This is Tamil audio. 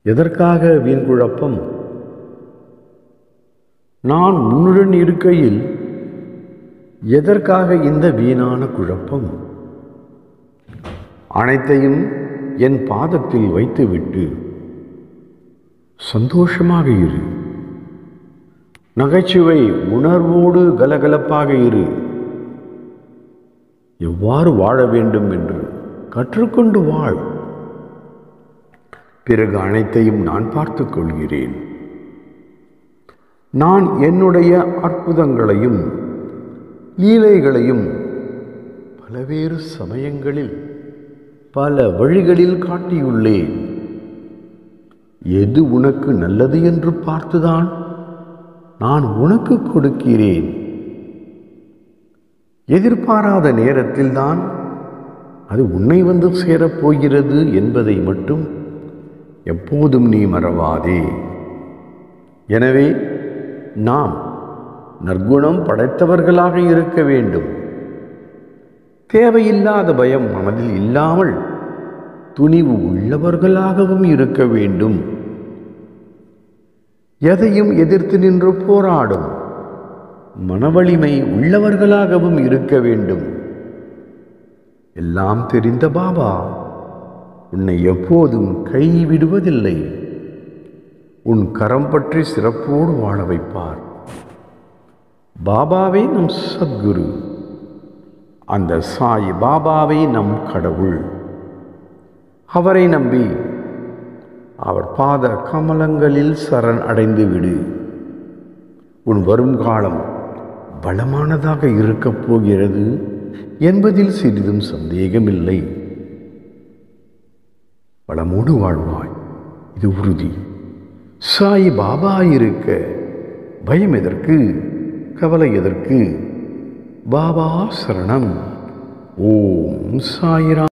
எதற்காக வீண் குழப்பம் நான் உன்னுடன் இருக்கையில் எதற்காக இந்த வீணான குழப்பம் அனைத்தையும் என் பாதத்தில் வைத்துவிட்டு சந்தோஷமாக இரு நகைச்சுவை உணர்வோடு கலகலப்பாக இரு எவ்வாறு வாழ வேண்டும் என்று கற்றுக்கொண்டு வாழ் பிறகு அனைத்தையும் நான் பார்த்துக் கொள்கிறேன் நான் என்னுடைய அற்புதங்களையும் லீலைகளையும் பலவேறு சமயங்களில் பல வழிகளில் காட்டியுள்ளேன் எது உனக்கு நல்லது என்று பார்த்துதான் நான் உனக்கு கொடுக்கிறேன் எதிர்பாராத நேரத்தில்தான் அது உன்னை வந்து சேரப்போகிறது என்பதை மட்டும் எப்போதும் நீ மறவாதே எனவே நாம் நற்குணம் படைத்தவர்களாக இருக்க வேண்டும் தேவையில்லாத பயம் மனதில் இல்லாமல் துணிவு உள்ளவர்களாகவும் இருக்க வேண்டும் எதையும் எதிர்த்து நின்று போராடும் மனவலிமை உள்ளவர்களாகவும் இருக்க வேண்டும் எல்லாம் தெரிந்த பாபா உன்னை எப்போதும் கைவிடுவதில்லை உன் கரம் பற்றி சிறப்போடு வாழ வைப்பார் பாபாவே நம் சத்குரு அந்த சாய் பாபாவே நம் கடவுள் அவரை நம்பி அவர் பாத கமலங்களில் சரண் அடைந்து விடு உன் வருங்காலம் பலமானதாக இருக்கப் போகிறது என்பதில் சிறிதும் சந்தேகமில்லை வளமோடு வாழ்வாய் இது உறுதி சாய் பாபா இருக்க பயம் எதற்கு கவலை எதற்கு பாபா சரணம் ஓம் சாயிராம்